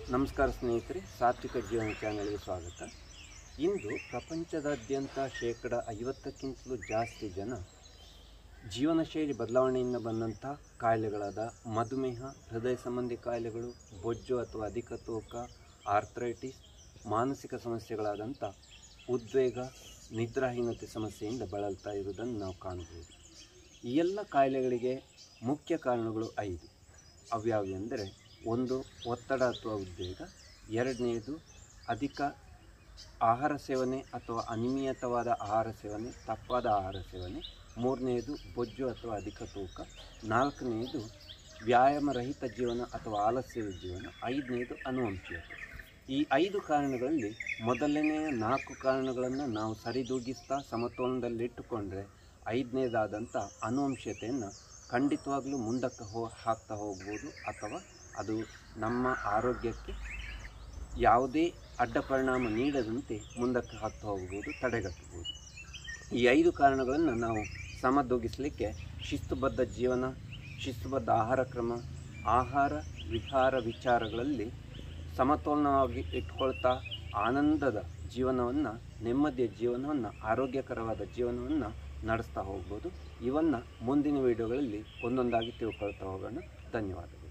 ನಮಸ್ಕಾರ ಸ್ನೇಹಿತರೆ ಸಾತ್ವಿಕ ಜೀವನ ಚಾನೆಲ್ಗೆ ಸ್ವಾಗತ ಇಂದು ಪ್ರಪಂಚದಾದ್ಯಂತ ಶೇಕಡ ಐವತ್ತಕ್ಕಿಂತಲೂ ಜಾಸ್ತಿ ಜನ ಜೀವನ ಶೈಲಿ ಬದಲಾವಣೆಯಿಂದ ಬಂದಂಥ ಕಾಯಿಲೆಗಳಾದ ಮಧುಮೇಹ ಹೃದಯ ಸಂಬಂಧಿ ಕಾಯಿಲೆಗಳು ಬೊಜ್ಜು ಅಥವಾ ಅಧಿಕ ತೂಕ ಆರ್ಥ್ರೈಟಿಸ್ ಮಾನಸಿಕ ಸಮಸ್ಯೆಗಳಾದಂಥ ಉದ್ವೇಗ ನಿದ್ರಾಹೀನತೆ ಸಮಸ್ಯೆಯಿಂದ ಬಳಲ್ತಾ ಇರುವುದನ್ನು ನಾವು ಕಾಣಬಹುದು ಈ ಎಲ್ಲ ಕಾಯಿಲೆಗಳಿಗೆ ಮುಖ್ಯ ಕಾರಣಗಳು ಐದು ಅವ್ಯಾವು ಎಂದರೆ ಒಂದು ಒತ್ತಡ ಅಥವಾ ಉದ್ವೇಗ ಎರಡನೆಯದು ಅಧಿಕ ಆಹಾರ ಸೇವನೆ ಅಥವಾ ಅನಿಯಮಿತವಾದ ಆಹಾರ ಸೇವನೆ ತಪ್ಪಾದ ಆಹಾರ ಸೇವನೆ ಮೂರನೆಯದು ಬೊಜ್ಜು ಅಥವಾ ಅಧಿಕ ತೂಕ ನಾಲ್ಕನೆಯದು ವ್ಯಾಯಾಮರಹಿತ ಜೀವನ ಅಥವಾ ಆಲಸ್ಯದ ಜೀವನ ಐದನೆಯದು ಅನುವಂಶೀಯತೆ ಈ ಐದು ಕಾರಣಗಳಲ್ಲಿ ಮೊದಲನೆಯ ನಾಲ್ಕು ಕಾರಣಗಳನ್ನು ನಾವು ಸರಿದೂಗಿಸ್ತಾ ಸಮತೋಲನದಲ್ಲಿಟ್ಟುಕೊಂಡ್ರೆ ಐದನೇದಾದಂಥ ಅನುವಂಶೀಯತೆಯನ್ನು ಖಂಡಿತವಾಗ್ಲೂ ಮುಂದಕ್ಕೆ ಹೋ ಹಾಕ್ತಾ ಹೋಗ್ಬೋದು ಅಥವಾ ಅದು ನಮ್ಮ ಆರೋಗ್ಯಕ್ಕೆ ಯಾವುದೇ ಅಡ್ಡ ಪರಿಣಾಮ ನೀಡದಂತೆ ಮುಂದಕ್ಕೆ ಹಾಕ್ತಾ ಹೋಗ್ಬೋದು ತಡೆಗಟ್ಟಬಹುದು ಈ ಐದು ಕಾರಣಗಳನ್ನು ನಾವು ಸಮದೂಗಿಸಲಿಕ್ಕೆ ಶಿಸ್ತುಬದ್ಧ ಜೀವನ ಶಿಸ್ತುಬದ್ಧ ಆಹಾರ ಕ್ರಮ ಆಹಾರ ವಿಹಾರ ವಿಚಾರಗಳಲ್ಲಿ ಸಮತೋಲನವಾಗಿ ಇಟ್ಕೊಳ್ತಾ ಆನಂದದ ಜೀವನವನ್ನು ನೆಮ್ಮದಿಯ ಜೀವನವನ್ನು ಆರೋಗ್ಯಕರವಾದ ಜೀವನವನ್ನು ನಡೆಸ್ತಾ ಹೋಗ್ಬೋದು ಇವನ್ನು ಮುಂದಿನ ವಿಡಿಯೋಗಳಲ್ಲಿ ಒಂದೊಂದಾಗಿ ತಿಳ್ಕೊಳ್ತಾ ಹೋಗೋಣ ಧನ್ಯವಾದಗಳು